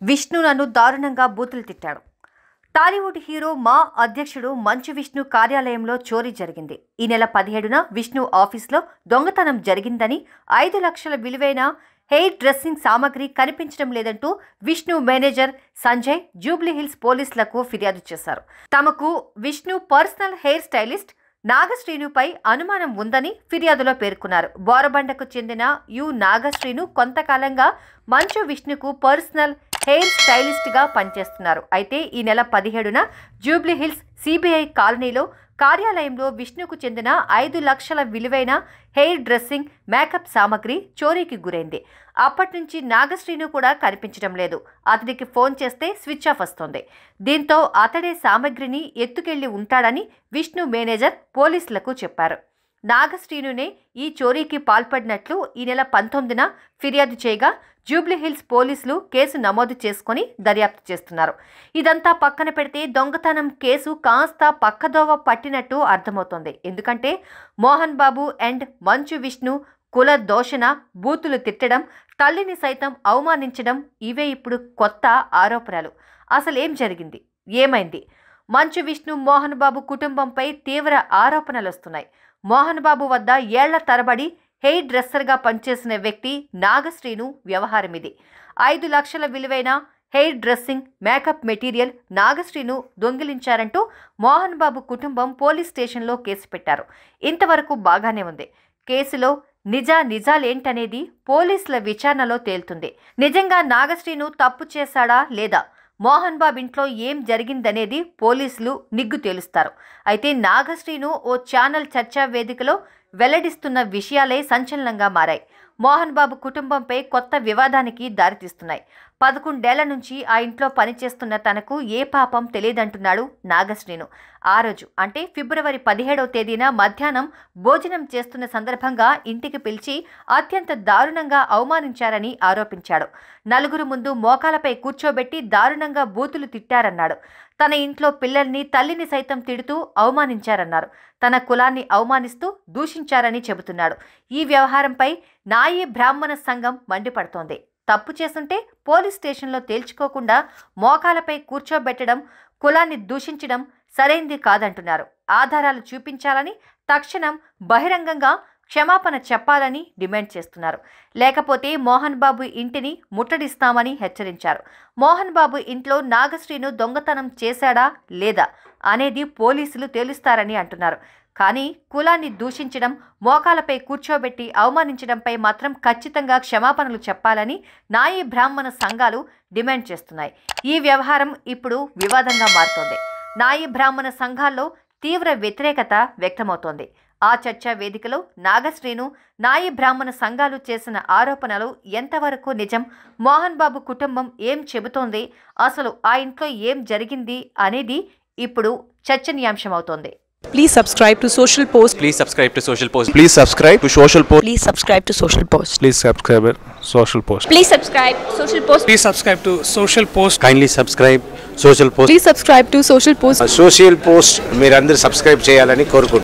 విష్ణు నన్ను దారుణంగా బూతులు తిట్టాడు టాలీవుడ్ హీరో మా అధ్యక్షుడు మంచు విష్ణు కార్యాలయంలో చోరీ జరిగింది ఈ నెల పదిహేడున విష్ణు ఆఫీస్లో దొంగతనం జరిగిందని ఐదు లక్షల విలువైన హెయిర్ డ్రెస్సింగ్ సామాగ్రి కనిపించడం లేదంటూ విష్ణు మేనేజర్ సంజయ్ జూబ్లీహిల్స్ పోలీసులకు ఫిర్యాదు చేశారు తమకు విష్ణు పర్సనల్ హెయిర్ స్టైలిస్ట్ నాగశ్రీనుపై అనుమానం ఉందని ఫిర్యాదులో పేర్కొన్నారు బోరబండకు చెందిన యు నాగశ్రీను కొంతకాలంగా మంచు విష్ణుకు పర్సనల్ హెయిర్ స్టైలిస్ట్గా పనిచేస్తున్నారు అయితే ఈ నెల పదిహేడున జూబ్లీహిల్స్ సిబిఐ కాలనీలో కార్యాలయంలో విష్ణుకు చెందిన ఐదు లక్షల విలువైన హెయిర్ డ్రెస్సింగ్ మేకప్ సామాగ్రి చోరీకి గురైంది అప్పటి నుంచి నాగశ్రీను కూడా కనిపించడం లేదు అతనికి ఫోన్ చేస్తే స్విచ్ ఆఫ్ వస్తోంది దీంతో అతడే సామాగ్రిని ఎత్తుకెళ్లి ఉంటాడని విష్ణు మేనేజర్ పోలీసులకు చెప్పారు నాగశ్రీనునే ఈ చోరీకి పాల్పడినట్లు ఈ నెల పంతొమ్మిదిన ఫిర్యాదు చేయగా జూబ్లీహిల్స్ పోలీసులు కేసు నమోదు చేసుకుని దర్యాప్తు చేస్తున్నారు ఇదంతా పక్కన పెడితే దొంగతనం కేసు కాస్త పక్కదోవ పట్టినట్టు అర్థమవుతోంది ఎందుకంటే మోహన్ బాబు అండ్ మంచు విష్ణు కుల దోషణ బూతులు తిట్టడం తల్లిని సైతం అవమానించడం ఇవే ఇప్పుడు కొత్త ఆరోపణలు అసలు ఏం జరిగింది ఏమైంది మంచు విష్ణు మోహన్ బాబు కుటుంబంపై తీవ్ర ఆరోపణలు వస్తున్నాయి మోహన్ బాబు వద్ద ఏళ్ల తరబడి హెయిర్ డ్రెస్సర్గా పనిచేసిన వ్యక్తి నాగశ్రీను వ్యవహారం ఇది ఐదు లక్షల విలువైన hair dressing makeup material Nagasrinu దొంగిలించారంటూ మోహన్ బాబు కుటుంబం పోలీస్ స్టేషన్లో కేసు పెట్టారు ఇంతవరకు బాగానే ఉంది కేసులో నిజా నిజాలేంటనేది పోలీసుల విచారణలో తేలుతుంది నిజంగా నాగశ్రీను తప్పు చేశాడా లేదా మోహన్ బాబు ఇంట్లో ఏం జరిగిందనేది పోలీసులు నిగ్గు తేలుస్తారు అయితే నాగశ్రీను ఓ ఛానల్ చర్చా వేదికలో వెల్లడిస్తున్న విషయాలే సంచలనంగా మారాయి మోహన్ బాబు కుటుంబంపై కొత్త వివాదానికి దారితీస్తున్నాయి పదకొండేళ్ల నుంచి ఆ ఇంట్లో పనిచేస్తున్న తనకు ఏ పాపం తెలియదంటున్నాడు నాగశ్రీను ఆ రోజు అంటే ఫిబ్రవరి పదిహేడవ తేదీన మధ్యాహ్నం భోజనం చేస్తున్న సందర్భంగా ఇంటికి పిలిచి అత్యంత దారుణంగా అవమానించారని ఆరోపించాడు నలుగురు ముందు మోకాలపై కూర్చోబెట్టి దారుణంగా బూతులు తిట్టారన్నాడు తన ఇంట్లో పిల్లల్ని తల్లిని సైతం తిడుతూ అవమానించారన్నారు తన కులాన్ని అవమానిస్తూ దూషించారని చెబుతున్నాడు ఈ వ్యవహారంపై నాయి బ్రాహ్మణ సంఘం మండిపడుతోంది తప్పు చేస్తుంటే పోలీస్ స్టేషన్లో తేల్చుకోకుండా మోకాలపై కూర్చోబెట్టడం కులాన్ని దూషించడం సరైంది కాదంటున్నారు ఆధారాలు చూపించాలని తక్షణం బహిరంగంగా క్షమాపణ చెప్పాలని డిమాండ్ చేస్తున్నారు లేకపోతే మోహన్ బాబు ఇంటిని ముట్టడిస్తామని హెచ్చరించారు మోహన్ బాబు ఇంట్లో నాగశ్రీను దొంగతనం చేశాడా లేదా అనేది పోలీసులు తేలుస్తారని అంటున్నారు కానీ కులాన్ని దూషించడం మోకాలపై కూర్చోబెట్టి అవమానించడంపై మాత్రం ఖచ్చితంగా క్షమాపణలు చెప్పాలని నాయి బ్రాహ్మణ సంఘాలు డిమాండ్ చేస్తున్నాయి ఈ వ్యవహారం ఇప్పుడు వివాదంగా మారుతోంది నాయి బ్రాహ్మణ సంఘాల్లో తీవ్ర వ్యతిరేకత వ్యక్తమవుతోంది ఆ చర్చా వేదికలో నాగశ్రీను నాయి బ్రాహ్మణ సంఘాలు చేసిన ఆరోపణలు ఎంతవరకు నిజం మోహన్ బాబు కుటుంబం ఏం చెబుతోంది అసలు ఆ ఇంట్లో ఏం జరిగింది అనేది ఇప్పుడు చర్చనీయాంశమవుతోంది Please subscribe to Social Post. Please subscribe to Social Post. Please subscribe to Social Post. Please subscribe to Social Post. Please subscribe to Social Post. Please subscribe Social Post. Please subscribe to Social Post. Kindly subscribe Social Post. Please subscribe to Social Post. Social post మీరందరూ subscribe చేయాలని కోరుకుంటున్నాను